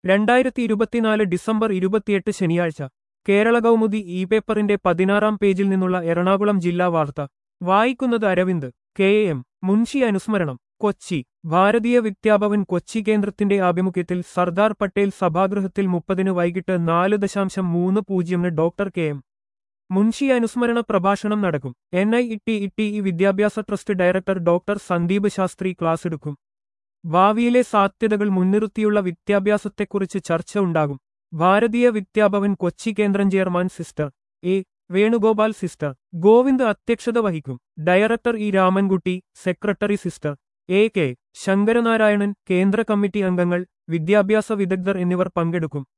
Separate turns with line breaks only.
രണ്ടായിരത്തി ഇരുപത്തിനാല് ഡിസംബർ ഇരുപത്തിയെട്ട് ശനിയാഴ്ച കേരള കൗമുദി ഇ പേപ്പറിന്റെ പതിനാറാം പേജിൽ നിന്നുള്ള എറണാകുളം ജില്ലാ വാർത്ത വായിക്കുന്നത് അരവിന്ദ് കെ എം മുൻഷി അനുസ്മരണം കൊച്ചി ഭാരതീയ വിദ്യാഭവൻ കൊച്ചി കേന്ദ്രത്തിന്റെ ആഭിമുഖ്യത്തിൽ സർദാർ പട്ടേൽ സഭാഗൃഹത്തിൽ മുപ്പതിന് വൈകിട്ട് നാല് ദശാംശം മൂന്ന് പൂജ്യമിന് ഡോക്ടർ കെ എം മുൻഷി അനുസ്മരണ പ്രഭാഷണം നടക്കും N I E T E T E വിദ്യാഭ്യാസ trust director doctor Sandeep Shastri class എടുക്കും ഭാവിയിലെ സാധ്യതകൾ മുൻനിർത്തിയുള്ള വിദ്യാഭ്യാസത്തെക്കുറിച്ച് ചർച്ച ഉണ്ടാകും ഭാരതീയ വിദ്യാഭവൻ കൊച്ചി കേന്ദ്രം chairman sister A Venugopal sister Govind അധ്യക്ഷത വഹിക്കും director E Ramankutty secretary sister A K Sankaranarayanan കേന്ദ്ര കമ്മിറ്റി അംഗങ്ങൾ വിദ്യാഭ്യാസ വിദഗ്ധർ എന്നിവർ പങ്കെടുക്കും